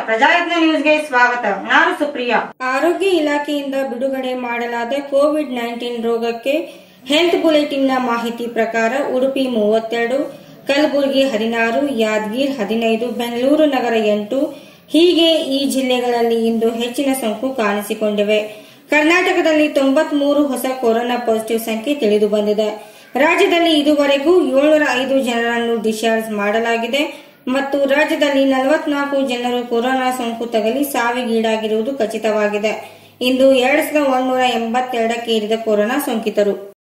ಪ್ರಜಾಯತ್ನ ನ್ಯೂಸ್ಗೆ ಸ್ವಾಗತ ನಾನು ಸುಪ್ರಿಯಾ ಆರೋಗ್ಯ ಇಲಾಖೆಯಿಂದ ಬಿಡುಗಡೆ ಮಾಡಲಾದ ಕೋವಿಡ್ ನೈನ್ಟೀನ್ ರೋಗಕ್ಕೆ ಹೆಲ್ತ್ ಬುಲೆಟಿನ್ನ ಮಾಹಿತಿ ಪ್ರಕಾರ ಉಡುಪಿ ಮೂವತ್ತೆರಡು ಕಲಬುರಗಿ ಹದಿನಾರು ಯಾದಗಿರ್ ಹದಿನೈದು ಬೆಂಗಳೂರು ನಗರ ಎಂಟು ಹೀಗೆ ಈ ಜಿಲ್ಲೆಗಳಲ್ಲಿ ಇಂದು ಹೆಚ್ಚಿನ ಸೋಂಕು ಕಾಣಿಸಿಕೊಂಡಿವೆ ಕರ್ನಾಟಕದಲ್ಲಿ ತೊಂಬತ್ಮೂರು ಹೊಸ ಕೊರೋನಾ ಪಾಸಿಟಿವ್ ಸಂಖ್ಯೆ ತಿಳಿದು ಬಂದಿದೆ ರಾಜ್ಯದಲ್ಲಿ ಇದುವರೆಗೂ ಏಳ್ನೂರ ಐದು ಜನರನ್ನು ಡಿಸ್ಚಾರ್ಜ್ ಮಾಡಲಾಗಿದೆ ಮತ್ತು ರಾಜ್ಯದಲ್ಲಿ ನಲವತ್ನಾಲ್ಕು ಜನರು ಕೊರೋನಾ ಸೋಂಕು ತಗಲಿ ಸಾವಿಗೀಡಾಗಿರುವುದು ಖಚಿತವಾಗಿದೆ ಇಂದು ಎರಡ್ ಸಾವಿರದ ಒಂದೂರ ಎಂಬತ್ತೆರಡಕ್ಕೆ ಏರಿದ ಕೊರೋನಾ ಸೋಂಕಿತರು